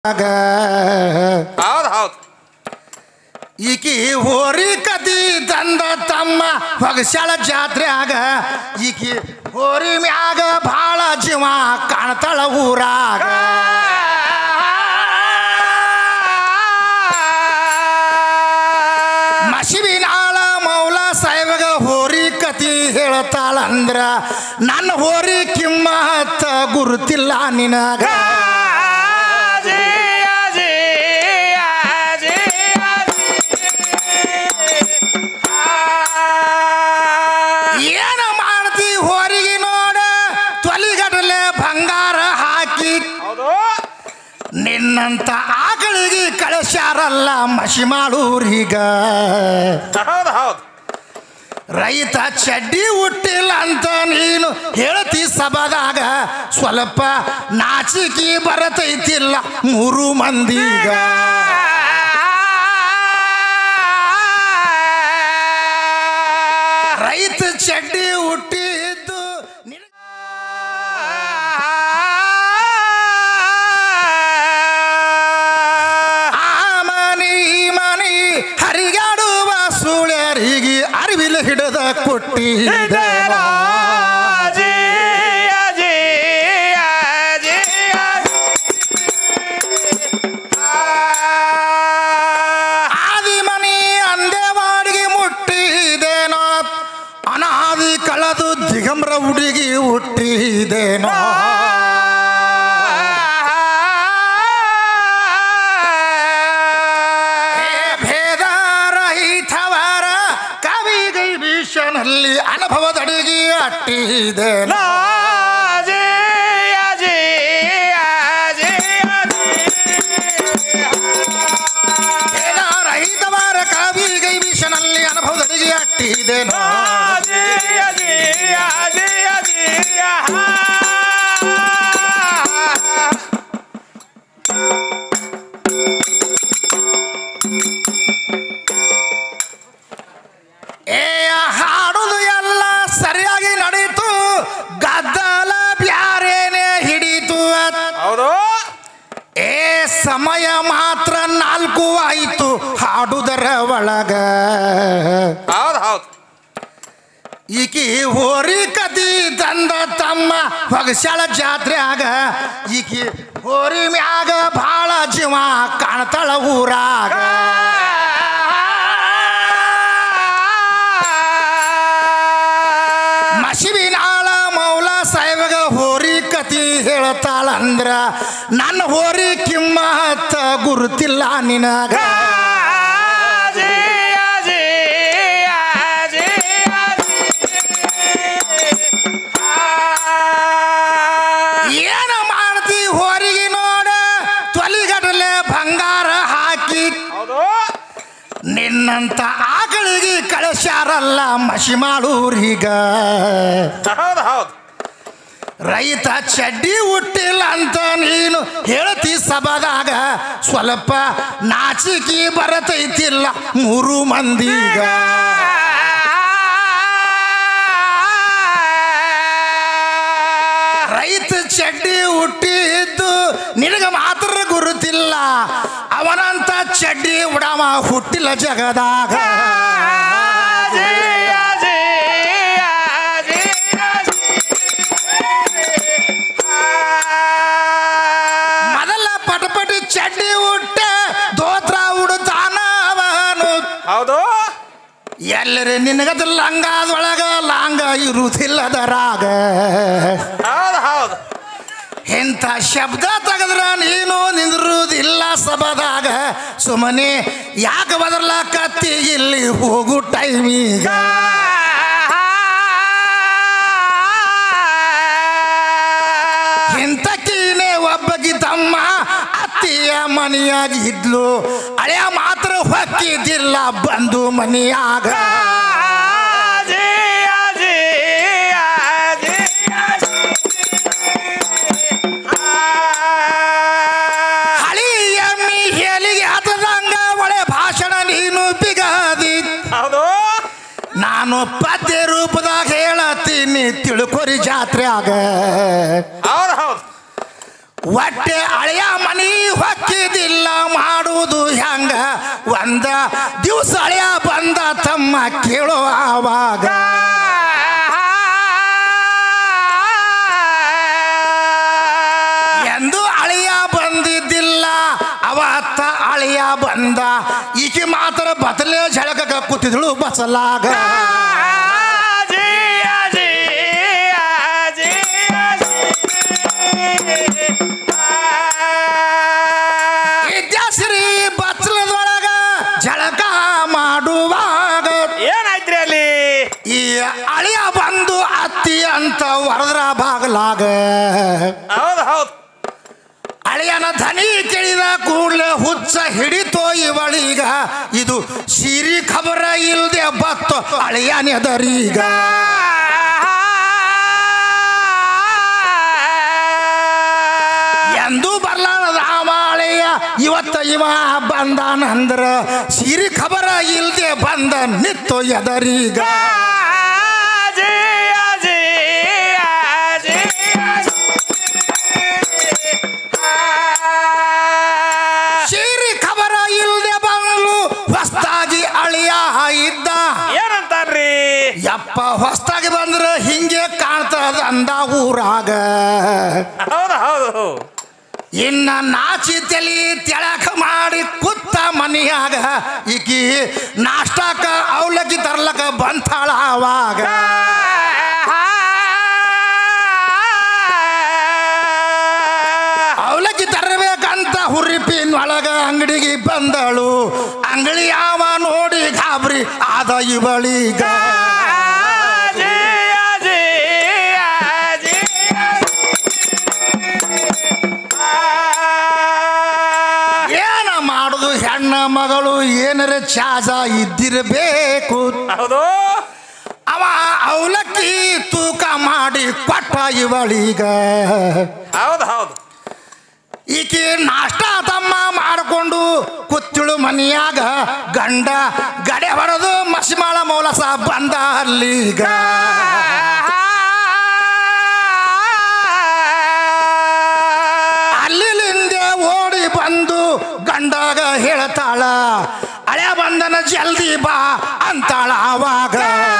ಆಗ ಹೌದ್ ಹೌದ್ ಈಕಿ ಹೋರಿ ಕದಿ ತಂದ ತಮ್ಮ ಹೊಗಸ್ಯಾಳ ಜಾತ್ರೆಯಾಗ ಈಕಿ ಹೋರಿ ಮ್ಯಾಗ ಭಾಳ ಜೀವ ಕಾಣ್ತಾಳ ಊರಾಗ ಮಸಿವಿನಾಳ ಮೌಲ ಸಾಹೇಬಗ ಹೋರಿ ಕತಿ ಹೇಳ್ತಾಳಂದ್ರ ನನ್ನ ಹೋರಿ ಕಿಮ್ಮತ್ತ ಗುರುತಿಲ್ಲ ನಿನಗ ಏನ ಮಾಡ್ತಿ ಹೋರಿಗೆ ನೋಡ ತೊಲಿಗಡಲೆ ಬಂಗಾರ ಹಾಕಿ ನಿನ್ನಂತ ಆಕಳಿಗೆ ಕಳಿಸ್ಯಾರಲ್ಲ ಮಸಿ ಮಾಡೂರೀಗ ಹೌದ್ ಹೌದ್ ರೈತ ಚಡ್ಡಿ ಹುಟ್ಟಿಲ್ಲ ಅಂತ ನೀನು ಹೇಳ್ತಿ ಸಭಾದಾಗ ಸ್ವಲ್ಪ ನಾಚಿಕೆ ಬರತೈತಿಲ್ಲ ಮೂರು ಮಂದಿಗ ರೈತ ಚಡ್ಡಿ ಹುಟ್ಟಿದ್ದು ನಿನಗ ಆ ಮನಿ ಈ ಮನಿ ಹರಿಗಾಡುವ ಸುಳ್ಯರಿಗೆ ಅರಿವಿಲ ಹಿಡಿದ ಕೊಟ್ಟಿದ ಆದಿ ಮನಿ ಅಂದೇವಾಡಿಗೆ ಮುಟ್ಟಿದೇನೋ ಅನಾದಿ ಕಳೆದು ದಿಗಂಬ್ರ ಹುಡುಗಿ ಹುಟ್ಟಿದೇನೋ ಏ ಭೇದ ರಹಿತವರ ಕವಿಗೈ ಭೀಷಣಲ್ಲಿ ಅನುಭವದಡಿಗೆ ಅಟ್ಟಿದೇನೋ ಭೇದ ರಹಿತವರ ಕವಿಗೈ ಭೀಷಣಲ್ಲಿ ಅನುಭವದಡಿಗೆ ಅಟ್ಟಿದೇನೋ ಏ ಹಾಡುದು ಎಲ್ಲ ಸರಿಯಾಗಿ ನಡೀತು ಗದ್ದಲ ಬ್ಯಾರೇನೆ ಹಿಡಿತು ಹೌದು ಏ ಸಮಯ ಮಾತ್ರ ನಾಲ್ಕು ಆಯಿತು ಹಾಡುದರ ಒಳಗ ಹೌದ್ ಹೌದ್ ಈಕಿ ಹೋರಿ ಕದಿ ತಂದ ತಮ್ಮ ಹೊಗಸ್ಯಾಳ ಜಾತ್ರೆಯಾಗ ಈಕಿ ಹೋರಿ ಮ್ಯಾಗ ಭಾಳ ಜೀವ ಕಾಣ್ತಾಳ ಊರಾಗ ಮಸಿವಿನಾಳ ಮೌಲ ಸಾಹೇಬಗ ಹೋರಿ ಕತಿ ಹೇಳ್ತಾಳಂದ್ರ ನನ್ನ ಹೋರಿ ಕಿಮ್ಮತ್ತ ಗುರುತಿಲ್ಲ ನಿನಗ ಏನ ಮಾಡ್ತಿ ಹೋರಿಗೆ ನೋಡ ತೊಲಿಗಡಲೆ ಬಂಗಾರ ಹಾಕಿ ಹೌದು ನಿನ್ನಂತ ಆಕಳಿಗೆ ಕಳಿಸ್ಯಾರಲ್ಲ ಮಸಿ ಮಾಡೂರೀಗ ಹೌದ್ ಹೌದ್ ರೈತ ಚಡ್ಡಿ ಹುಟ್ಟಿಲ್ಲ ಅಂತ ನೀನು ಹೇಳ್ತಿ ಸಭಾದಾಗ ಸ್ವಲ್ಪ ನಾಚಿಕೆ ಬರತೈತಿಲ್ಲ ಮೂರು ಮಂದಿಗ ರೈತ ಚಡ್ಡಿ ಹುಟ್ಟಿದ್ದು ನಿನಗ ಮಾತ್ರ ಗುರುತಿಲ್ಲ ಅವನಂತ ಚಡ್ಡಿ ಉಡವ ಹುಟ್ಟಿಲ್ಲ ಜಗದಾಗ ಮೊದಲ ಪಟಪಟಿ ಚಡ್ಡಿ ಉಟ್ಟ ದೋತ್ರ ಉಡುತ್ತಾನ ಅವನು ಹೌದು ಎಲ್ಲರೇ ನಿನಗದ ಲಂಗಾದೊಳಗ ಲಾಂಗ ಇರುವುದಿಲ್ಲದರಾಗ ಹೌದ್ ಹೌದ್ ಇಂಥ ಶಬ್ದ ತೆಗೆದ್ರ ನೀನು ನಿಂದಿರುವುದಿಲ್ಲ ಸಭಾದಾಗ ಸುಮ್ಮನೆ ಯಾಕೆ ಬದಲಾಕತ್ತಿ ಇಲ್ಲಿ ಹೋಗು ಟೈಮೀಗ ಇಂಥಕೀನೆ ಒಬ್ಬಗಿ ತಮ್ಮ ಅತ್ತಿಯ ಮನೆಯಾಗಿದ್ಲು ಹಳೆಯ ಮಾತ್ರ ಹೊಕ್ಕಿದ್ದಿಲ್ಲ ಬಂದು ಮನೆಯಾಗ ಹಳಿ ಎಮ್ಮಿ ಹೇಲಿಗೆ ಹತ್ತದಂಗ ಒಳ್ಳೆ ಭಾಷಣ ನೀನು ಬಿಗದಿ ಹೌದು ನಾನು ಪದ್ಯ ರೂಪದಾಗ ಹೇಳತ್ತೀನಿ ತಿಳ್ಕೊರಿ ಜಾತ್ರೆ ಆಗ ಹೌದ್ ಹೌದ್ ಹೊಟ್ಟೆ ಹಳೆಯ ಮನಿ ಹೊಕ್ಕಿದಿಲ್ಲ ಮಾಡುವುದು ಹೆಂಗ ಒಂದ ದಿವಸ ಹಳೆಯ ಬಂದ ತಮ್ಮ ಕೇಳೋ ಆವಾಗ ಎಂದು ಅಳಿಯ ಬಂದಿದ್ದಿಲ್ಲ ಅವತ್ತ ಅಳಿಯ ಬಂದ ಈಕೆ ಮಾತ್ರ ಬದಲೇ ಝಳಕ ಕೂತಿದ್ಳು ಬಸಲಾಗ ವಿದ್ಯಾಶ್ರೀ ಬಚ್ಚಲದೊಳಗ ಝಳಕ ಮಾಡುವಾಗ ಏನಾಯ್ತ್ರಿ ಅಲ್ಲಿ ಈ ಅಳಿಯ ಬಂದು ಅತ್ತಿ ಅಂತ ವರದ್ರ ಬಾಗಲಾಗ ಹೌದು ಹೌದು ಅಳಿಯನ ಧನಿ ಕೇಳಿದ ಕೂಡಲೇ ಹುಚ್ಚ ಹಿಡಿತೋ ಇವಳೀಗ ಇದು ಸಿರಿ ಖಬರ ಇಲ್ದೆ ಬತ್ತು ಅಳಿಯನೆದರೀಗ ಎಂದು ಬರ್ಲಾರದ ರಾಮಾಳೆಯ ಇವತ್ತ ಇವ ಬಂದಾನಂದ್ರ ಸಿರಿ ಖಬರ ಇಲ್ದೆ ಬಂದ ನಿತ್ತು ಎದರೀಗ ಸಿರಿ ಖಬರ ಇಲ್ದೆ ಬಂದ್ಲು ಹೊಸ್ತಾಗಿ ಅಳಿಯ ಇದ್ದ ಏನಂತಾರ್ರಿ ಯಪ್ಪ ಹೊಸ್ತಾಗಿ ಬಂದ್ರ ಹಿಂಗೆ ಕಾಣ್ತದ ಅಂದ ಊರಾಗ ಹೌದು ಹೌದು ಇನ್ನ ನಾಚಿ ತಲಿ ತೆಳಕ ಮಾಡಿ ಕುತ್ತ ಮನಿಯಾಗ ಈಕಿ ನಾಷ್ಟಾಕ ಅವಲಕ್ಕಿ ತರ್ಲಕ ಬಂತಾಳ ಆವಾಗ ಅವಲಕ್ಕಿ ತರಬೇಕಂತ ಹುರಿಪಿನ ಒಳಗ ಅಂಗಡಿಗೆ ಬಂದಳು ಅಂಗಡಿ ಯಾವ ನೋಡಿ ಗಾಬರಿ ಆದ ಇವಳೀಗ ಏನ ಮಾಡುದು ಹೆಣ್ಣ ಮಗಳು ಏನರ ಚಾಜ ಇದ್ದಿರಬೇಕು ಹೌದು ಅವ ಅವಲಕ್ಕಿ ತೂಕ ಮಾಡಿ ಕೊಟ್ಟ ಇವಳೀಗ ಹೌದು ಹೌದು ಈಕೆ ನಾಷ್ಟ ತಮ್ಮ ಮಾಡಿಕೊಂಡು ಕುತ್ತಿಳು ಮನಿಯಾಗ ಗಂಡ ಗಡೆ ಹೊಡೆದು ಮಸಿಮಾಳ ಮೌಲಸ ಬಂದ ಅಲ್ಲೀಗ ಅಲ್ಲಿಲಿಂದೆ ಓಡಿ ಬಂದು ಗಂಡಾಗ ಹೇಳ್ತಾಳ ಹಳೆ ಬಂದನ ಜಲ್ದಿ ಬಾ ಅಂತಾಳ ಆವಾಗ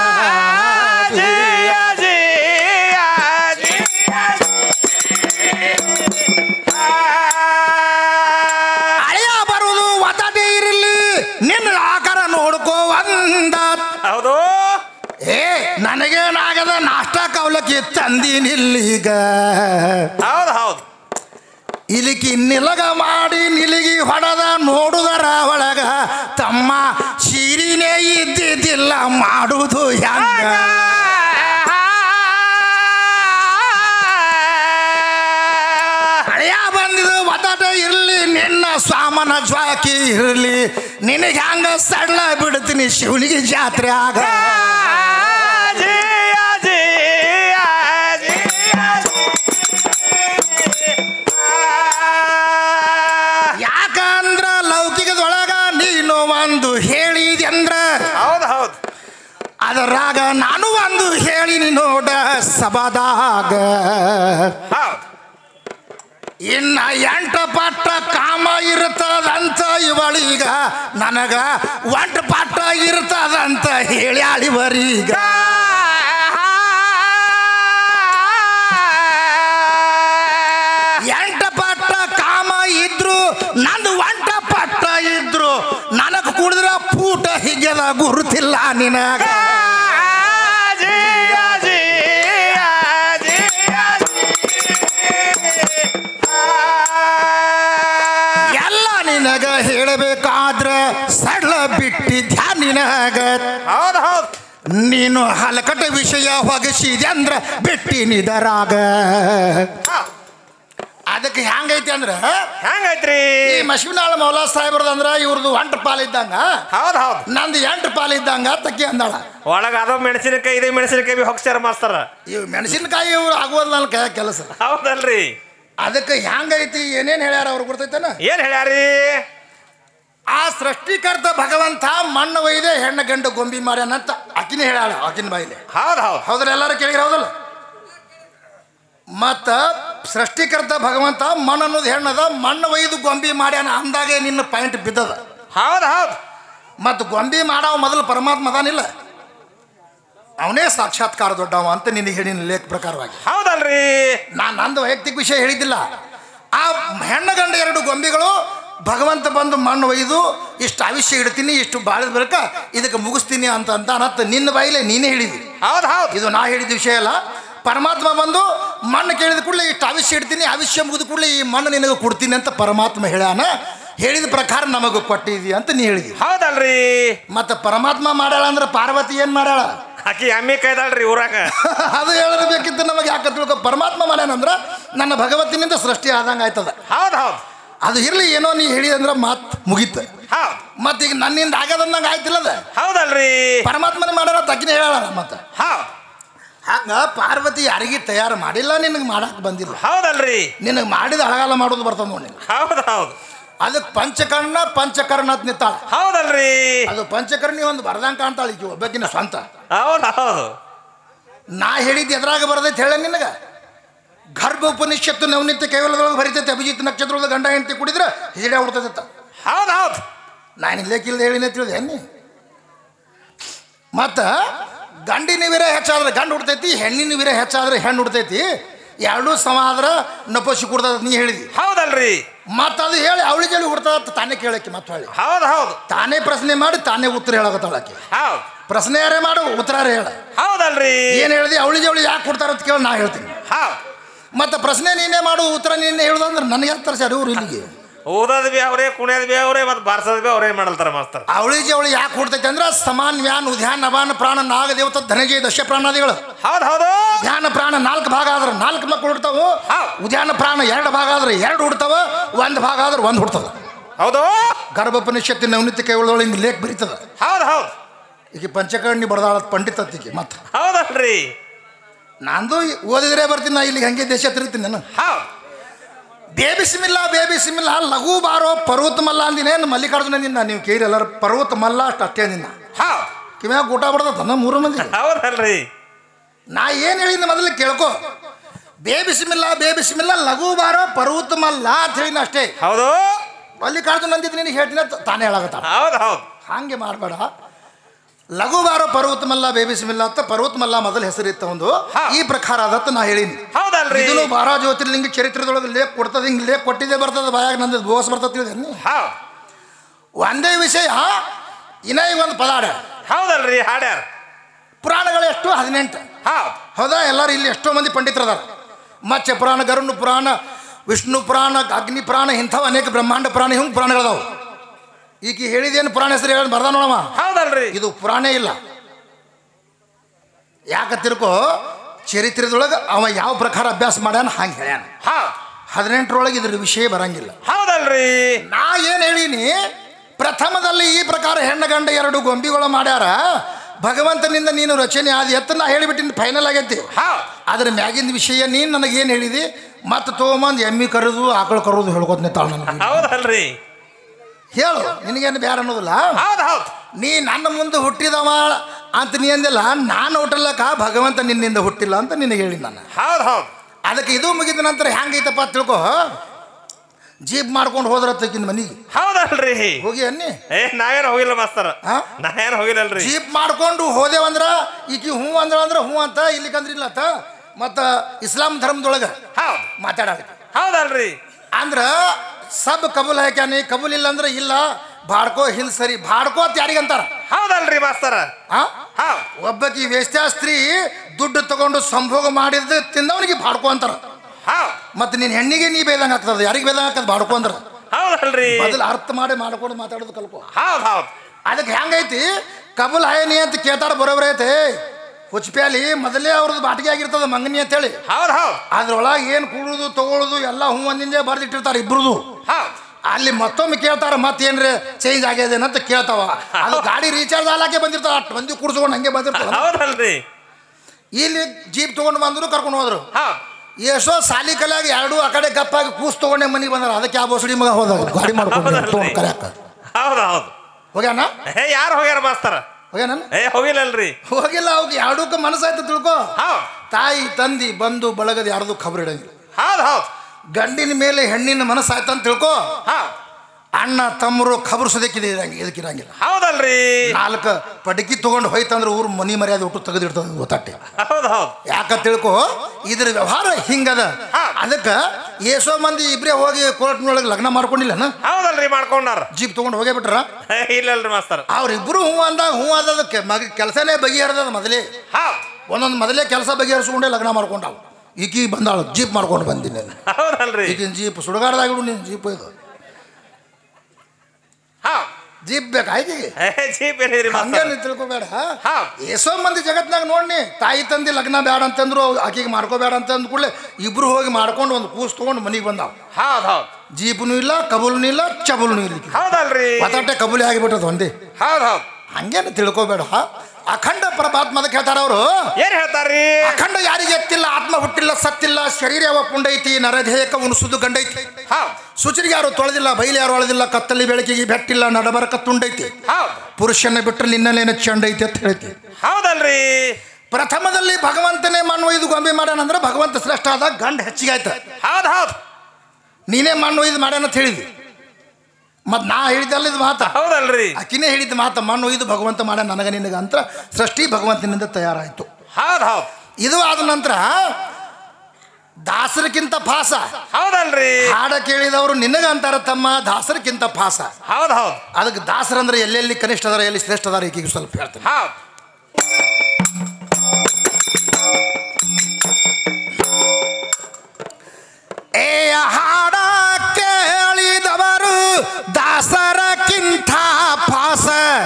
ಹಳೆಯ ಬರುವುದು ಒತ್ತಟೆ ಇರಲಿ ನಿನ್ನ ಆಕಾರ ನೋಡ್ಕೋ ಒಂದ ಹೌದು ಏ ನನಗೇನಾಗದ ನಾಷ್ಟ ಕವಲಕ್ಕಿ ತಂದಿನಿಲ್ಲೀಗ ಹೌದು ಹೌದು ಇಲಿಕಿ ನಿಲಗ ಮಾಡಿ ನಿಲಿಗಿ ಹೊಡೆದ ನೋಡುದರ ಒಳಗ ತಮ್ಮ ಸೀರಿನೇ ಇದ್ದಿದ್ದಿಲ್ಲ ಮಾಡುವುದು ಹೆಂಗ ಹಳೆಯ ಬಂದಿದ್ದು ಒತ್ತಟ ಇರಲಿ ನಿನ್ನ ಸ್ವಾಮನ ಜ್ವಾಕಿ ಇರಲಿ ನಿನಗೆ ಹಂಗ ಸಡ್ಲ ಬಿಡ್ತೀನಿ ಶಿವನಿಗೆ ಜಾತ್ರೆ ಆಗ ಯಾಕಂದ್ರ ಲೌಕಿಕದೊಳಗ ನೀನು ಒಂದು ಹೇಳಿದೆ ಅಂದ್ರ ಹೌದು ಹೌದು ಅದರಾಗ ನಾನು ಒಂದು ಹೇಳಿನಿ ನೋಡ ಸಬದಾಗ ಹೌದು ಇನ್ನ ಎಂಟ ಪಟ್ಟ ಕಾಮ ಇರ್ತದಂತ ಇವಳೀಗ ನನಗ ಒಂಟ ಪಟ್ಟ ಇರ್ತದಂತ ಹೇಳ್ಯಾಳಿವರೀಗ ಎಂಟ ಪಟ್ಟ ಕಾಮ ಇದ್ರು ನಂದು ಒಂಟ ಪಟ್ಟ ಇದ್ರು ನನಗ ಕುಡಿದ್ರ ಪೂಟ ಹಿಗ್ಯದ ಗುರುತಿಲ್ಲ ನಿನಗ ಎಲ್ಲ ನಿನಗ ಹೇಳಬೇಕಾದ್ರ ಸಡ್ಲ ಬಿಟ್ಟಿದ್ಯಾ ನಿನಗ ಹೌದು ಹೌದು ನೀನು ಹಲಕಟ ವಿಷಯ ಹೊಗಸಿದೆ ಅಂದ್ರ ಬಿಟ್ಟಿನಿದರಾಗ ಅದಕ್ಕೆ ಹೆಂಗೈತಿ ಅಂದ್ರ ಹೆಂಗೈತ್ರಿ ಈ ಮಶ್ವಿನಾಳ ಮೌಲಾ ಸಾಹೇಬ್ರದಂದ್ರ ಇವ್ರದ್ದು ಒಂಟ ಪಾಲಿದ್ದಂಗ ಹೌದು ಹೌದು ನಂದು ಎಂಟು ಪಾಲಿದ್ದಂಗ ತಕ್ಕಿ ಅಂದಾಳ ಒಳಗ ಅದೋ ಮೆಣಸಿನಕಾಯಿ ಇದೆ ಮೆಣಸಿನಕಾಯಿ ಬಿ ಹೋಗ್ಸ್ಯಾರ ಮಾಸ್ತರ ಇವ್ ಮೆಣಸಿನಕಾಯಿ ಇವ್ರು ಆಗೋದು ನನ್ನ ಕೈ ಕೆಲಸ ಹೌದಲ್ರಿ ಅದಕ್ಕೆ ಹೆಂಗೈತಿ ಏನೇನ್ ಹೇಳ್ಯಾರ ಅವ್ರು ಗೊತ್ತೈತನ ಏನ್ ಹೇಳ್ಯಾರಿ ಆ ಸೃಷ್ಟಿಕರ್ತ ಭಗವಂತ ಮಣ್ಣು ಒಯ್ದೆ ಹೆಣ್ಣು ಗಂಡು ಗೊಂಬಿ ಮಾರ್ಯಾನಂತ ಅಕಿನೇ ಹೇಳ್ಯಾಳ ಆಕಿನ ಬಾಯಿಲೆ ಹೌದು ಹೌದು ಹೌದ್ರ ಎಲ್ಲರೂ ಕೇಳಿರ ಹೌದಲ್ಲ ಮತ್ತ ಸೃಷ್ಟಿಕರ್ತ ಭಗವಂತ ಮಣ್ಣು ಅನ್ನೋದು ಹೆಣ್ಣದ ಮಣ್ಣು ಒಯ್ದು ಗೊಂಬಿ ಮಾಡ್ಯಾನ ಅಂದಾಗೆ ನಿನ್ನ ಪಾಯಿಂಟ್ ಬಿದ್ದದ ಹೌದು ಹೌದು ಮತ್ತು ಗೊಂಬಿ ಮಾಡವ ಮೊದಲು ಪರಮಾತ್ಮ ಅದಾನಿಲ್ಲ ಅವನೇ ಸಾಕ್ಷಾತ್ಕಾರ ದೊಡ್ಡವ ಅಂತ ನಿನಗೆ ಹೇಳಿನ ಲೇಖ ಪ್ರಕಾರವಾಗಿ ಹೌದಲ್ರಿ ನಾನು ನಂದು ವೈಯಕ್ತಿಕ ವಿಷಯ ಹೇಳಿದ್ದಿಲ್ಲ ಆ ಹೆಣ್ಣು ಗಂಡ ಎರಡು ಗೊಂಬೆಗಳು ಭಗವಂತ ಬಂದು ಮಣ್ಣು ಒಯ್ದು ಇಷ್ಟು ಆವಿಷ್ಯ ಇಡ್ತೀನಿ ಇಷ್ಟು ಬಾಳಿದ ಬಳಿಕ ಇದಕ್ಕೆ ಮುಗಿಸ್ತೀನಿ ಅಂತ ಅಂತ ಅನ್ನತ್ತ ನಿನ್ನ ಬಾಯಿಲೆ ನೀನೇ ಹೇಳಿದಿ ಹೌದು ಹೌದು ಇದು ನಾ ಹೇಳಿದ ವಿಷಯ ಅಲ್ಲ ಪರಮಾತ್ಮ ಬಂದು ಮಣ್ಣು ಕೇಳಿದ ಕೂಡಲೇ ಇಷ್ಟು ಆವಿಷ್ಯ ಇಡ್ತೀನಿ ಆವಿಷ್ಯ ಮುಗಿದ ಕೂಡಲೇ ಈ ಮಣ್ಣು ನಿನಗೆ ಕೊಡ್ತೀನಿ ಅಂತ ಪರಮಾತ್ಮ ಹೇಳ್ಯಾನ ಹೇಳಿದ ಪ್ರಕಾರ ನಮಗೆ ಕೊಟ್ಟಿದಿ ಅಂತ ನೀ ಹೇಳಿದಿ ಹೌದಲ್ರಿ ಮತ್ತು ಪರಮಾತ್ಮ ಮಾಡ್ಯಾಳ ಅಂದ್ರೆ ಪಾರ್ವತಿ ಏನು ಮಾಡ್ಯಾಳ ಆಕಿ ಅಮ್ಮಿ ಕೈದಾಳ್ರಿ ಊರಾಗ ಅದು ಹೇಳಬೇಕಿತ್ತು ನಮಗೆ ಯಾಕೆ ತಿಳ್ಕೊ ಪರಮಾತ್ಮ ಮಾಡ್ಯಾನಂದ್ರೆ ನನ್ನ ಭಗವತಿನಿಂದ ಸೃಷ್ಟಿ ಆದಂಗೆ ಆಯ್ತದ ಹೌದು ಹೌದು ಅದು ಇರಲಿ ಏನೋ ನೀ ಹೇಳಿ ಅಂದ್ರೆ ಮಾತು ಮುಗೀತು ಹೌದು ಮತ್ತೆ ಈಗ ನನ್ನಿಂದ ಆಗದಂದಂಗೆ ಆಯ್ತಿಲ್ಲದ ಹೌದಲ್ರಿ ಪರಮಾತ್ಮನ ಮಾಡ್ಯಾರ ತಕ್ಕಿನ ಹೇಳಲ್ಲ ಮತ್ತೆ ಹೌದು ಹಂಗ ಪಾರ್ವತಿ ಯಾರಿಗೆ ತಯಾರು ಮಾಡಿಲ್ಲ ನಿನಗೆ ಮಾಡಕ್ಕೆ ಬಂದಿಲ್ಲ ಹೌದಲ್ರಿ ನಿನಗೆ ಮಾಡಿದ ಅಳಗಾಲ ಮಾಡೋದು ಬರ್ತದೆ ನೋಡಿ ನಿನಗೆ ಹೌದು ಹೌದು ಅದಕ್ಕೆ ಪಂಚಕರ್ಣ ಪಂಚಕರ್ಣ ಅಂತ ನಿಂತಾಳ ಹೌದಲ್ರಿ ಅದು ಪಂಚಕರ್ಣಿ ಒಂದು ಬರ್ದಂಗೆ ಕಾಣ್ತಾಳೆ ಈಕಿ ಒಬ್ಬಕಿನ ಸ್ವಂತ ಹೌದು ಹೌದು ನಾ ಹೇಳಿದ್ದು ಎದ್ರಾಗ ಬರದೈತೆ ಹೇಳ ನಿನಗೆ ಗರ್ಭ ಉಪನಿಷತ್ತು ನವನಿತ್ಯ ಕೇವಲದೊಳಗೆ ಬರಿತೈತೆ ಅಭಿಜಿತ್ ನಕ್ಷತ್ರದೊಳಗೆ ಗಂಡ ಹೆಂಡತಿ ಕುಡಿದ್ರೆ ಹಿಜಡೆ ಹುಡ್ತೈತೆ ಹೌದು ಹೌದು ನಾನು ಇಲ್ಲೇಕಿಲ್ದ ಹೇಳಿನೇ ತಿಳಿದೆ ನೀ ಮತ್ತು ಗಂಡಿನ ವೀರ ಹೆಚ್ಚಾದ್ರೆ ಗಂಡು ಹುಡ್ತೈತಿ ಹೆಣ್ಣಿನ ವೀರ ಹೆಚ್ಚಾದ್ರೆ ಹೆಣ್ಣು ಹುಡ್ತೈತಿ ಎರಡೂ ಸಮ ಆದ್ರೆ ನಪೋಸಿ ಕುಡ್ದದ ನೀ ಹೇಳಿದಿ ಹೌದಲ್ರಿ ಮತ್ತು ಅದು ಹೇಳಿ ಅವಳಿ ಜಲ್ಲಿ ಹುಡ್ತದ ತಾನೇ ಕೇಳಕ್ಕೆ ಮತ್ತೆ ಹೇಳಿ ಹೌದು ಹೌದು ತಾನೇ ಪ್ರಶ್ನೆ ಮಾಡಿ ತಾನೇ ಉತ್ತರ ಹೇಳಕತ್ತಾಳಕ್ಕೆ ಹೌದು ಪ್ರಶ್ನೆ ಯಾರೇ ಮಾಡು ಉತ್ತರಾರೇ ಹೇಳ ಹೌದಲ್ರಿ ಏನು ಹೇಳಿದಿ ಅವಳಿ ಜವಳಿ ಯಾಕೆ ಕೊಡ್ತಾರ ಅಂತ ಕೇಳಿ ನಾ ಹೇಳ್ತೀನಿ ಹೌದು ಮತ್ತು ಪ್ರಶ್ನೆ ನೀನೇ ಮಾಡು ಉತ್ತರ ನೀನೇ ಹೇಳುದಂದ್ರೆ ನನಗೆ ಯಾಕೆ ತರ್ಸ್ಯಾರ ಇವ್ರು ಇಲ್ಲಿಗೆ ಓದೋದ್ ಬಿ ಅವ್ರೆ ಕುಣಿಯೋದ್ ಬಿ ಅವ್ರೆ ಮತ್ತೆ ಬಾರ್ಸೋದ್ ಬಿ ಅವ್ರೇ ಮಾಡಲ್ತಾರ ಮಾಸ್ತರ್ ಅವಳಿ ಜವಳಿ ಯಾಕೆ ಕೊಡ್ತೈತೆ ಅಂದ್ರೆ ಸಮಾನ್ ವ್ಯಾನ್ ಉದ್ಯಾನ ನವಾನ ಪ್ರಾಣ ನಾಗ ದೇವತ ಧನಜಯ ದಶ ಪ್ರಾಣಾದಿಗಳು ಹೌದು ಹೌದು ಉದ್ಯಾನ ಪ್ರಾಣ ನಾಲ್ಕು ಭಾಗ ಆದ್ರೆ ನಾಲ್ಕು ಮಕ್ಕಳು ಹುಡ್ತಾವು ಹೌದ್. ಉದ್ಯಾನ ಪ್ರಾಣ ಎರಡು ಭಾಗ ಆದ್ರೆ ಎರಡು ಹುಡ್ತಾವ ಒಂದು ಭಾಗ ಆದ್ರೆ ಒಂದು ಹುಡ್ತದ ಹೌದು ಗರ್ಭೋಪನಿಷತ್ತಿನ ನವನಿತ್ಯ ಕೈಗೊಳ್ಳೋಳು ಹಿಂಗೆ ಲೇಖ ಬರೀತದ ಹೌದು ಹೌದು ಈಗ ಪಂಚಕರ್ಣಿ ಬಡದಾಳ ಪಂಡಿತತ್ತಿಗೆ ಮತ್ತೆ ಹೌದಲ್ರಿ ನಂದು ಓದಿದ್ರೆ ಬರ್ತೀನಿ ನಾ ಇಲ್ಲಿ ಹಂಗೆ ದೇಶ ತಿರುಗ್ತೀನಿ ನಾನು ಹೌದು ಬೇಬಿಸಿಮಿಲ್ಲ ಬೇಬಿಸಿಮಿಲ್ಲ ಲಘು ಬಾರೋ ಪರ್ವತ ಮಲ್ಲ ಅಂದಿನೇನು ಮಲ್ಲಿಕಾರ್ಜುನ ನಿನ್ನ ನೀವು ಕೇಳಿ ಎಲ್ಲರೂ ಪರ್ವತ ಮಲ್ಲ ಅಷ್ಟು ಅಷ್ಟೇ ನಿನ್ನ ಹೌದು ಕಿವ್ಯಾಗ ಊಟ ಬಡ್ದತ್ತ ಮೂರು ಮಂದಿ ಹೌದಲ್ರಿ ನಾ ಏನು ಹೇಳಿದ ಮೊದಲು ಕೇಳ್ಕೊ ಬೇಬಿಸಿಮಿಲ್ಲ ಬೇಬಿಸಿಮಿಲ್ಲ ಲಘು ಬಾರೋ ಪರ್ವತ ಮಲ್ಲ ಅಂತ ಹೇಳಿನ ಅಷ್ಟೇ ಹೌದು ಮಲ್ಲಿಕಾರ್ಜುನ ಅಂದಿದ್ದು ನಿನಗೆ ಹೇಳ್ತೀನಿ ಅಂತ ತಾನೇ ಹೇಳಾಗತ್ತಾಳ ಹೌದು ಹೌದು ಹಾಗೆ ಮಾಡಬೇಡ ಲಘು ಬಾರೋ ಪರ್ವತ ಮಲ್ಲ ಬೇಬಿಸಿಮಿಲ್ಲ ಅಂತ ಪರ್ವತ ಮಲ್ಲ ಮೊದಲು ಹೆಸರಿತ್ತ ಒಂದು ಹಾ. ಈ ಪ್ರಕಾರ ಅದತ್ತ ನಾ ಹೇಳಿನಿ ಹೌದಲ್ರಿ ಇದನ್ನು ಬಾರ ಜ್ಯೋತಿರ್ಲಿಂಗ ಚರಿತ್ರದೊಳಗೆ ಲೇಖ ಕೊಡ್ತದೆ ಹಿಂಗೆ ಲೇಖ ಕೊಟ್ಟಿದ್ದೆ ಬರ್ತದೆ ಬಾಯಾಗ ನಂದು ಬೋಸ್ ಬರ್ತದೆ ತಿಳಿದೆ ನೀ ಹೌದು ಒಂದೇ ವಿಷಯ ಇನ್ನ ಈಗ ಒಂದು ಪದಾಡ ಹೌದಲ್ರಿ ಹಾಡ್ಯಾರ ಪುರಾಣಗಳು ಎಷ್ಟು ಹದಿನೆಂಟು ಹೌದು ಹೌದಾ ಎಲ್ಲರೂ ಇಲ್ಲಿ ಎಷ್ಟೋ ಮಂದಿ ಪಂಡಿತರದಾರ ಮತ್ಸ್ಯ ಪುರಾಣ ಗರುಣ ಪುರಾಣ ವಿಷ್ಣು ಪುರಾಣ ಅಗ್ನಿ ಪುರಾಣ ಇಂಥವು ಅನೇಕ ಬ್ರಹ್ಮಾಂಡ ಪುರಾಣ ಹಿಂಗೆ ಪುರಾಣಗಳದಾವು ಈಗ ಹೇಳಿದೇನು ಪುರಾಣ ಹೆಸರು ಹೇಳಿ ಬರ್ದ ನೋಡಮ್ಮ ಹೌದಲ್ರಿ ಇದು ಪುರಾಣ ಇಲ್ಲ ಯಾಕೆ ತಿರ್ಕೋ ಚರಿತ್ರೆದೊಳಗೆ ಅವ ಯಾವ ಪ್ರಕಾರ ಅಭ್ಯಾಸ ಮಾಡ್ಯಾನ ಹಂಗೆ ಹೇಳ್ಯಾನ ಹೌದು ಹದಿನೆಂಟರೊಳಗೆ ಇದ್ರ ವಿಷಯ ಬರಂಗಿಲ್ಲ ಹೌದಲ್ರಿ ನಾ ಏನು ಹೇಳೀನಿ ಪ್ರಥಮದಲ್ಲಿ ಈ ಪ್ರಕಾರ ಹೆಣ್ಣು ಗಂಡ ಎರಡು ಗೊಂಬಿಗಳು ಮಾಡ್ಯಾರ ಭಗವಂತನಿಂದ ನೀನು ರಚನೆ ಆದ ಎತ್ತ ನಾ ಹೇಳಿಬಿಟ್ಟಿನಿ ಫೈನಲ್ ಆಗೈತಿ ಹೌದು ಅದ್ರ ಮ್ಯಾಗಿನ ವಿಷಯ ನೀನು ನನಗೇನು ಹೇಳಿದಿ ಮತ್ತೆ ತೊಗೊಂಬಂದು ಎಮ್ಮಿ ಕರೆದು ಆಕಳು ಕರೋದು ಹೇಳ್ಕೊತ ನಿಂತಾಳ ನನಗೆ ಹೌದಲ್ರಿ ಹೇಳು ನಿನಗೇನು ಬ್ಯಾರ ಅನ್ನೋದಿಲ್ಲ ಹೌದು ಹೌದು ನೀ ನನ್ನ ಮುಂದೆ ಹುಟ್ಟಿದವ ಅಂತ ನೀ ಅಂದಿಲ್ಲ ನಾನು ಹುಟ್ಟಲಕ್ಕ ಭಗವಂತ ನಿನ್ನಿಂದ ಹುಟ್ಟಿಲ್ಲ ಅಂತ ನಿನಗೆ ಹೇಳಿ ನಾನು ಹೌದು ಹೌದು ಅದಕ್ಕೆ ಇದು ಮುಗಿದ ನಂತರ ಹೆಂಗೈತಪ್ಪ ಅಂತ ತಿಳ್ಕೊ ಜೀಪ್ ಮಾಡ್ಕೊಂಡು ಹೋದ್ರತ್ತಕ್ಕಿನ ಮನೆಗೆ ಹೌದಲ್ರಿ ಹೋಗಿ ಅನ್ನಿ ಏ ನಾವೇನು ಹೋಗಿಲ್ಲ ಮಾಸ್ತರ ಹಾ? ನಾ ಏನು ಹೋಗಿಲ್ಲಲ್ರಿ ಜೀಪ್ ಮಾಡ್ಕೊಂಡು ಹೋದೆವಂದ್ರ ಈಕಿ ಹ್ಞೂ ಅಂದ್ರ ಅಂದ್ರೆ ಹ್ಞೂ ಅಂತ ಇಲ್ಲಿಕಂದ್ರೆ ಇಲ್ಲ ಅಂತ ಮತ್ತು ಇಸ್ಲಾಂ ಧರ್ಮದೊಳಗೆ ಹೌದು ಮಾತಾಡಕ್ಕೆ ಹೌದಲ್ರಿ ಅಂದ್ರ ಸಬ್ ಕಬೂಲ್ ಹಾಕ್ಯಾನಿ ಕಬೂಲ್ ಇಲ್ಲ ಅಂದ್ರೆ ಇಲ್ಲ ಬಾಡ್ಕೋ ಹಿಲ್ ಸರಿ ಬಾಡ್ಕೋ ಅಂತ ಯಾರಿಗಂತಾರ ಹೌದಲ್ರಿ ಮಾಸ್ತರ ಆ ಹೌದು ಒಬ್ಬಕಿ ವೇಶ್ಯಾ ಸ್ತ್ರೀ ದುಡ್ಡು ತಗೊಂಡು ಸಂಭೋಗ ಮಾಡಿದ ತಿಂದವನಿಗೆ ಬಾಡ್ಕೋ ಅಂತಾರ ಹೌದು ಮತ್ತೆ ನಿನ್ನ ಹೆಣ್ಣಿಗೆ ನೀ ಬೇದಂಗೆ ಆಗ್ತದ ಯಾರಿಗೆ ಬೇದಂಗೆ ಆಗ್ತದ ಬಾಡ್ಕೋ ಅಂದ್ರ ಹೌದಲ್ರಿ ಮೊದಲು ಅರ್ಥ ಮಾಡಿ ಮಾಡ್ಕೊಂಡು ಮಾತಾಡೋದು ಕಲ್ಕೋ ಹೌದು ಹೌದು ಅದಕ್ಕೆ ಹೆಂಗೈತಿ ಕಬೂಲ್ ಹಾಯನಿ ಅಂತ ಕೇಳ್ತಾರ ಬರೋಬ್ರ ಐತೆ ಹುಚ್ಚಪ್ಯಾಲಿ ಮೊದಲೇ ಅವ್ರದ್ದು ಬಾಟಿಗೆ ಆಗಿರ್ತದ ಮಂಗನಿ ಅಂತೇಳಿ ಹೌದು ಹೌದು ಅದ್ರೊಳಗೆ ಏನು ಕೂಡುದು ತಗೊಳ್ಳೋದು ಎಲ್ಲ ಹೂ ಒಂದಿಂದೇ ಬರ್ದಿಟ್ಟಿರ್ತಾರೆ ಇಬ್ರದು ಹೌದು ಅಲ್ಲಿ ಮತ್ತೊಮ್ಮೆ ಕೇಳ್ತಾರ ಮತ್ತೇನ್ರಿ ಚೇಂಜ್ ಆಗ್ಯದೇನ ಅಂತ ಕೇಳ್ತಾವ ಅದು ಗಾಡಿ ರೀಚಾರ್ಜ್ ಆಲಾಕೆ ಬಂದಿರ್ತಾವ ಅಷ್ಟು ಮಂದಿ ಕುಡ್ಸ್ಕೊಂಡು ಹಂಗೆ ಬಂದಿರ್ತಾವ ಹೌದಲ್ರಿ ಇಲ್ಲಿ ಜೀಪ್ ತೊಗೊಂಡು ಬಂದ್ರು ಕರ್ಕೊಂಡು ಹೋದ್ರು ಹೌದು ಎಷ್ಟೋ ಸಾಲಿ ಕಲ್ಯಾಗ ಎರಡು ಆ ಕಡೆ ಗಪ್ಪಾಗಿ ಕೂಸ್ ತೊಗೊಂಡೆ ಮನೆಗೆ ಬಂದಾರ ಅದಕ್ಕೆ ಆ ಬೋಸಡಿ ಮಗ ಹೋದ ಗಾಡಿ ಮಾಡ್ಕೊಂಡು ಹೌದಲ್ರಿ ತೊಗೊಂಡು ಕರ್ಯಾಕ ಹೌದು ಹೌದು ಹೋಗ್ಯಾನ ಏ ಯಾರು ಹೋಗ್ಯಾರ ಮಾಸ್ತರ ಹೋಗ್ಯಾನ ಏ ಹೋಗಿಲ್ಲಲ್ರಿ ಹೋಗಿಲ್ಲ ಅವ್ಗೆ ಎರಡಕ್ಕೂ ಮನಸ್ಸಾಯ್ತು ತಿಳ್ಕೊ ಹೌದು ತಾಯಿ ತಂದಿ ಬಂದು ಬಳಗದ ಯಾರ್ದು ಖಬರ್ ಇಡಂಗಿಲ್ಲ ಹೌದ್ ಹೌದ್ ಗಂಡಿನ ಮೇಲೆ ಹೆಣ್ಣಿನ ಮನಸ್ಸು ಆಯ್ತು ಅಂತ ತಿಳ್ಕೊ ಹೌದ್ ಅಣ್ಣ ತಮ್ಮರು ಖಬರ್ ಸದಕ್ಕಿದೆ ಇದಕ್ಕಿರಂಗಿಲ್ಲ ಹೌದಲ್ರಿ ನಾಲ್ಕು ಪಟಕಿ ತಗೊಂಡು ಹೋಯ್ತಂದ್ರೆ ಊರು ಮನಿ ಮರ್ಯಾದೆ ಒಟ್ಟು ತೆಗೆದಿಡ್ತದೆ ಗೊತ್ತಾಟೆ ಹೌದ್ ಹೌದ್ ಯಾಕ ತಿಳ್ಕೊ ಇದ್ರ ವ್ಯವಹಾರ ಹಿಂಗದ ಹಾ. ಅದಕ್ಕೆ ಏಸೋ ಮಂದಿ ಇಬ್ರೇ ಹೋಗಿ ಕೋರ್ಟ್ನೊಳಗೆ ಲಗ್ನ ಮಾಡ್ಕೊಂಡಿಲ್ಲನ ಹೌದಲ್ರಿ ಮಾಡ್ಕೊಂಡಾರ ಜೀಪ್ ತಗೊಂಡು ಹೋಗೇ ಬಿಟ್ರ ಇಲ್ಲಲ್ರಿ ಮಾಸ್ತರ್ ಅವ್ರಿಬ್ರು ಹೂ ಅಂದಾಗ ಹೂ ಅದಕ್ಕೆ ಮಗ ಕೆಲಸನೇ ಬಗೆಹರಿದ ಮೊದಲೇ ಹೌದ್ ಒಂದೊಂದು ಮೊದಲೇ ಕೆಲಸ ಬಗೆಹರಿಸ್ಕೊಂಡೇ ಲಗ್ನ ಮಾಡ್ಕೊಂಡಾವು ಈಕಿ ಬಂದಾಳು ಜೀಪ್ ಮಾಡ್ಕೊಂಡು ಬಂದಿನಿ ನಾನು ಹೌದಲ್ರಿ ಈಗಿನ ಜೀಪ್ ಸುಡುಗಾಡ್ದಾಗಿಡು ನೀನು ಜೀಪ್ ಇದು ಹೌದ್ ಜೀಪ್ ಬೇಕು ಆಯ್ಕೆಗೆ ಏ ಜೀಪ್ ಏನಿದ್ರಿ ಹಂಗೆ ಮಾಸ್ತರ್ ನೀನ್ ತಿಳ್ಕೊಬೇಡ ಹಾ. ಎಷ್ಟೋ ಮಂದಿ ಜಗತ್ನಾಗ ನೋಡಿ ತಾಯಿ ತಂದೆ ಲಗ್ನ ಬೇಡ ಅಂತಂದ್ರು ಆಕೆಗೆ ಮಾಡ್ಕೋಬೇಡ ಅಂತ ಅಂದ ಕೂಡಲೇ ಇಬ್ರು ಹೋಗಿ ಮಾಡ್ಕೊಂಡು ಒಂದು ಕೂಸ್ ತೊಗೊಂಡು ಮನೆಗೆ ಬಂದಾವ ಹೌದ್ ಹೌದ್ ಜೀಪ್ನು ಇಲ್ಲ ಕಬೂಲ್ನು ಇಲ್ಲ ಚಬಲ್ನು ಇಲ್ಲ ಹೌದಲ್ರಿ ಪತಾಟೆ ಕಬೂಲಿ ಆಗಿಬಿಟ್ಟದ ಒಂದೇ ಹೌದ್ ಹೌದ್ ಹಂಗೇನು ತಿಳ್ಕೊಬೇಡ ಅಖಂಡ ಪರಮಾತ್ಮ ಅದಕ್ಕೆ ಹೇಳ್ತಾರ ಅವರು ಏನ್ ಹೇಳ್ತಾರ್ರಿ ಅಖಂಡ ಯಾರಿಗೆ ಎತ್ತಿಲ್ಲ ಆತ್ಮ ಹುಟ್ಟಿಲ್ಲ ಸತ್ತಿಲ್ಲ ಶರೀರ ಯಾವ ಪುಂಡೈತಿ ನರದೇಹಕ ಉಣಿಸುದು ಗಂಡೈತಿ ಹೌದ್ ಸುಚರಿಗೆ ಯಾರು ತೊಳೆದಿಲ್ಲ ಬೈಲಿ ಯಾರು ಅಳದಿಲ್ಲ ಕತ್ತಲಿ ಬೆಳಕಿಗೆ ಬೆಟ್ಟಿಲ್ಲ ನಡಬರಕ ತುಂಡೈತಿ ಹೌದ್ ಪುರುಷನ ಬಿಟ್ಟರೆ ನಿನ್ನಲ್ಲೇನ ಚಂಡೈತಿ ಅಂತ ಹೇಳ್ತಿ ಹೌದಲ್ರಿ ಪ್ರಥಮದಲ್ಲಿ ಭಗವಂತನೇ ಮಣ್ಣು ಒಯ್ದು ಗೊಂಬೆ ಮಾಡ್ಯಾನ ಅಂದ್ರೆ ಭಗವಂತ ಶ್ರೇಷ್ಠ ಆದ ಗಂಡ ಹೆಚ್ಚಿಗೆ ಆಯ್ತ ಹೌದ್ ಹೌದ್ ನೀನೇ ಮಣ್ಣು ಒಯ್ದು ಮಾಡ್ಯಾನ ಅಂತ ಹೇಳಿದ್ವಿ ಮತ್ತು ನಾ ಹೇಳಿದ್ದಲ್ಲ ಇದು ಮಾತ ಹೌದಲ್ರಿ ಆಕಿನೇ ಹೇಳಿದ್ದು ಮಾತ ಮಣ್ಣು ಒಯ್ದು ಭಗವಂತ ಮಾಡ್ಯಾನ ನನಗ ನಿನಗ ಅಂತ ಸೃಷ್ಟಿ ಭಗವಂತನಿಂದ ತಯಾರಾಯಿತು ಹೌದ್ ಹೌದ್ ಇದು ಆದ ನಂತರ ದಾಸರಕ್ಕಿಂತ ಫಾಸ ಹೌದಲ್ರಿ ಹಾಡ ಕೇಳಿದವರು ನಿನಗ ಅಂತಾರ ತಮ್ಮ ದಾಸರಕ್ಕಿಂತ ಫಾಸ ಹೌದ್ ಹೌದ್ ಅದಕ್ಕೆ ದಾಸರಂದ್ರೆ ಎಲ್ಲೆಲ್ಲಿ ಕನಿಷ್ಠ ಅದಾರ ಎಲ್ಲಿ ಶ್ರೇಷ್ಠ ಅದಾರ ಈಕಿಗೆ ಸ್ವಲ್ಪ ಹೇಳ್ತೀನಿ ಹೌದ್ ಏ ಹಾಡ ಕೇಳಿದವರು ದಾಸರಕ್ಕಿಂತ ಫಾಸ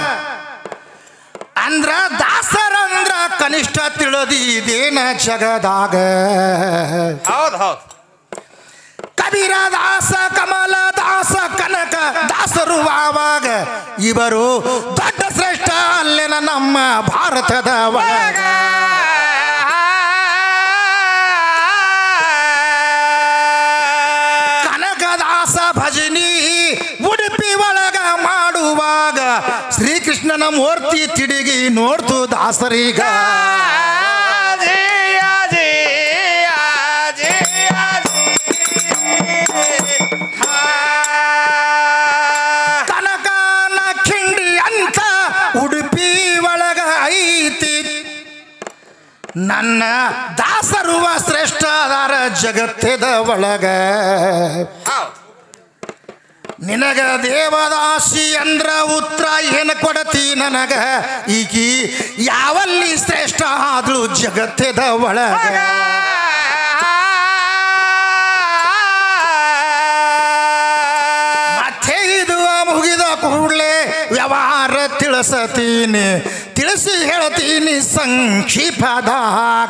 ಅಂದ್ರ ದಾಸರಂದ್ರ ಕನಿಷ್ಠ ತಿಳಿದಿದೇನ ಜಗದಾಗ ಹೌದ್ ಹೌದ್ ಕಬೀರ ದಾಸ ಕಮಲ ದಾಸ ಕನಕ ದಾಸರು ಆವಾಗ ಇವರು ದೊಡ್ಡ ಶ್ರೇಷ್ಠ ಅಲ್ಲೇನ ನಮ್ಮ ಭಾರತದ ಒಳಗ ಕನಕದಾಸ ಭಜನಿ ಉಡುಪಿ ಒಳಗ ಮಾಡುವಾಗ ಶ್ರೀಕೃಷ್ಣನ ಮೂರ್ತಿ ತಿರುಗಿ ನೋಡ್ತು ದಾಸರೀಗ ಕನಕನ ಖಿಂಡಿ ಅಂತ ಉಡುಪಿ ಒಳಗ ಐತಿ ನನ್ನ ದಾಸರುವ ಶ್ರೇಷ್ಠ ಅದಾರ ಜಗತ್ತದ ಒಳಗ ನಿನಗ ದೇವದಾಸಿ ಅಂದ್ರ ಉತ್ತರ ಏನು ಕೊಡತಿ ನನಗ ಈಕಿ ಯಾವಲ್ಲಿ ಶ್ರೇಷ್ಠ ಆದ್ಳು ಜಗತ್ತದ ಒಳಗ ಮತ್ತೆ ಇದು ಮುಗಿದ ಕೂಡಲೇ ವ್ಯವಹಾರ ತಿಳಿಸತೀನಿ ತಿಳಿಸಿ ಹೇಳ್ತೀನಿ ಸಂಕ್ಷಿಪದಾಗ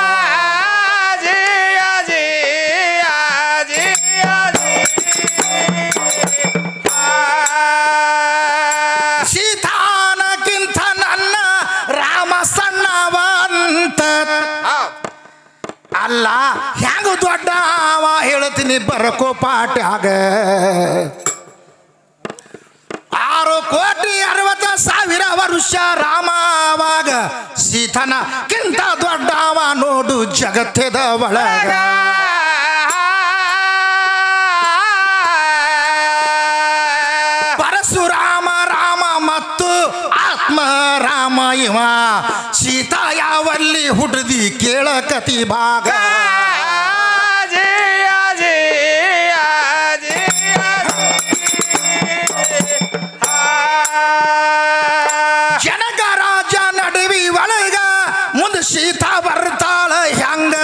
ಸೀತಾನಕ್ಕಿಂತ ನನ್ನ ರಾಮ ಸಣ್ಣವಂತ ಅಲ್ಲ ಹೆಂಗ ದೊಡ್ಡ ಅವ ಹೇಳ್ತೀನಿ ಬರಕೋ ಪಾಟ್ಯಾಗ ಆರು ಕೋಟಿ ಅರವತ್ತ ಸಾವಿರ ವರುಷ ರಾಮ ಅವಾಗ ಸೀತನಕ್ಕಿಂತ ದೊಡ್ಡ ಅವ ನೋಡು ಜಗತ್ತದ ಒಳಗ ಪರಶುರಾಮ ರಾಮ ಮತ್ತು ಆತ್ಮ ರಾಮ ಇವ ಸೀತಾ ಯಾವಲ್ಲಿ ಹುಡ್ದಿ ಕೇಳಕತಿ ಭಾಗ ಜನಕ ರಾಜ ನಡುವಿ ಒಳಗ ಮುಂದೆ ಸೀತಾ ಬರ್ತಾಳ ಹೆಂಗ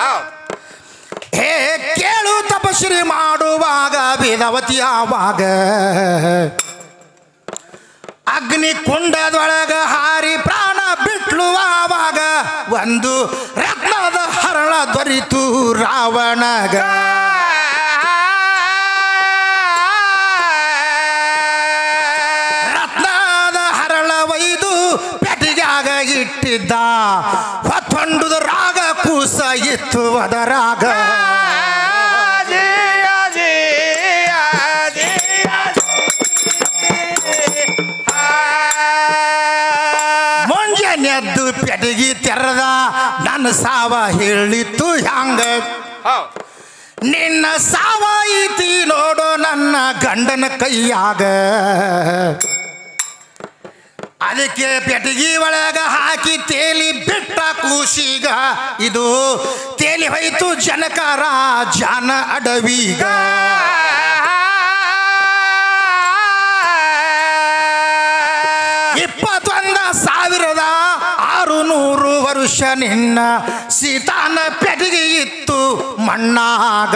ಹೇ ಕೇಳು ತಪಶ್ರೀ ಮಾಡುವಾಗ ವೇದವತಿ ಆವಾಗ ಅಗ್ನಿ ಕುಂಡದೊಳಗ ಹಾರಿ ಪ್ರಾಣ ಬಿಟ್ಲು ಆವಾಗ ಒಂದು ರತ್ನದ ಹರಳ ದೊರಿತು ರಾವಣಗ ರತ್ನದ ಹರಳ ಒಯ್ದು ಪೆಟ್ಟಿಗ್ಯಾಗ ಇಟ್ಟಿದ್ದ ಹೊತ್ತೊಂಡುದ ರಾಗ ಕೂಸ ಇತ್ತು ಅದರಾಗ ಮುಂಜಾನೆದ್ದು ಪೆಟ್ಟಿಗೆ ತೆರೆದ ನನ್ನ ನನ್ನ ಸಾವ ಹೇಳಿತ್ತು ಹ್ಯಾಂಗ ಹೌದ್ ನಿನ್ನ ಸಾವ ಐತಿ ನೋಡೋ ನನ್ನ ಗಂಡನ ಕೈಯಾಗ ಅದಕ್ಕೆ ಪೆಟಗಿ ಒಳಗ ಹಾಕಿ ತೇಲಿ ಬಿಟ್ಟ ಕೂಸಿಗ ಇದು ತೇಲಿ ಹೋಯ್ತು ಜನಕರ ಜಾನ ಅಡವಿಗ ಇಪ್ಪತ್ತೊಂದ ಸಾವಿರದ ಆರು ನೂರು ವರ್ಷ ನಿನ್ನ ಸೀತಾನ ಪೆಟಗಿ ಇತ್ತು ಮಣ್ಣಾಗ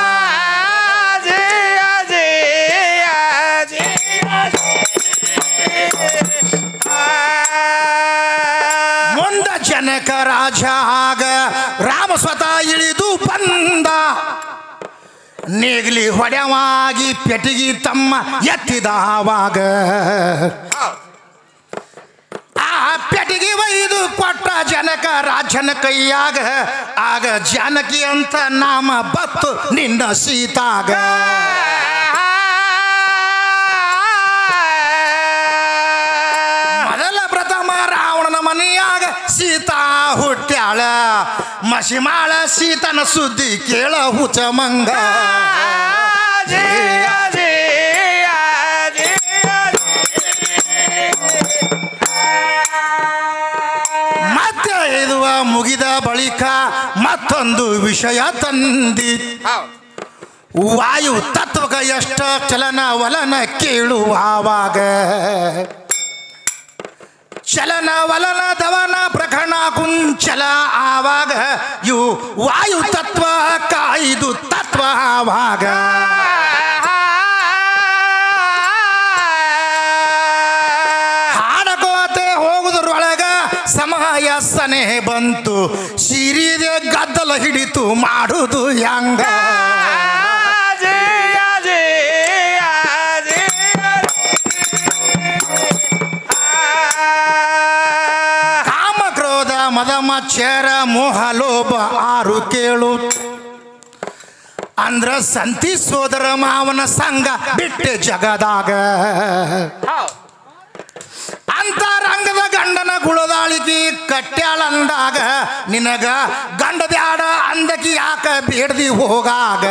ಮುಂದ ಜನಕ ರಾಜ ಆಗ ರಾಮ ಸ್ವತಃ ಇಳಿದು ಬಂದ ನೇಗ್ಲಿ ಹೊಡೆವಾಗಿ ಪೆಟಗಿ ತಮ್ಮ ಎತ್ತಿದ ಆವಾಗ ಆ ಪೆಟಗಿ ಒಯ್ದು ಕೊಟ್ಟ ಜನಕ ರಾಜನ ಕೈಯಾಗ ಆಗ ಜಾನಕಿ ಅಂತ ನಾಮ ಬತ್ತು ನಿನ್ನ ಸೀತಾಗ ಮೊದಲ ಪ್ರಥಮ ರಾವಣನ ಮನೆಯಾಗ ಸೀತಾ ಹುಟ್ಟ್ಯಾಳ ಮಸಿಮಾಳ ಸೀತನ ಸುದ್ದಿ ಕೇಳ ಹುಚ ಮಂಗ ಮತ್ತೆ ಇದುವ ಮುಗಿದ ಬಳಿಕ ಮತ್ತೊಂದು ವಿಷಯ ತಂದಿ ವಾಯು ತತ್ವಕ ಎಷ್ಟ ಚಲನ ವಲನ ಕೇಳುವಾಗ ಚಲನ ವಲನ ದವನ ಪ್ರಕರಣ ಕುಂಚಲ ಆವಾಗ ಇವು ವಾಯು ತತ್ವ ಕಾಯ್ದು ತತ್ವ ಆವಾಗ ಹಾಡಕೋತೆ ಹೋಗುದ್ರೊಳಗ ಸಮಯ ಸನೆ ಬಂತು ಸಿರಿದೆ ಗದ್ದಲ ಹಿಡಿತು ಮಾಡುದು ಹೆಂಗ ಕಾಮ ಕ್ರೋಧ ಮದ ಮಚ್ಚರ ಮೋಹ ಲೋಭ ಆರು ಕೇಳು ಅಂದ್ರ ಸಂತಿ ಸೋದರ ಮಾವನ ಸಂಘ ಬಿಟ್ಟೆ ಜಗದಾಗ ಅಂತರಂಗದ ಗಂಡನ ಗುಳದಾಳಿಗೆ ಕಟ್ಯಾಳಂದಾಗ ನಿನಗ ಗಂಡ ಬ್ಯಾಡ ಅಂದಕಿ ಯಾಕ ಬೇಡ್ದಿ ಹೋಗಾಗ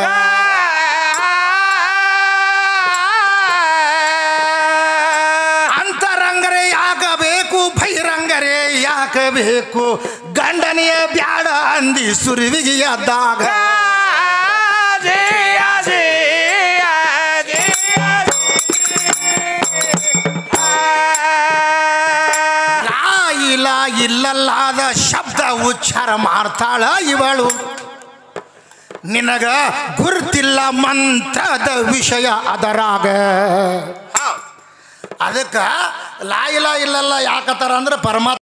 ಅಂತರಂಗರೆ ಯಾಕ ಬೇಕು ಬಹಿರಂಗರೆ ಯಾಕ ಬೇಕು ಗಂಡನೆಯ ಬ್ಯಾಡ ಅಂದಿ ಸುರುವಿಗೆ ಎದ್ದಾಗ ಲಾ ಇಲ್ಲ ಇಲ್ಲಲ್ಲಾದ ಶಬ್ದ ಉಚ್ಚಾರ ಮಾಡ್ತಾಳ ಇವಳು ನಿನಗ ಗುರುತಿಲ್ಲ ಮಂತ್ರದ ವಿಷಯ ಅದರಾಗ ಅದಕ್ಕೆ ಲಾ ಇಲ್ಲ ಇಲ್ಲಲ್ಲ ಯಾಕತ್ತಾರ ಅಂದ್ರೆ ಪರಮಾತ್ಮ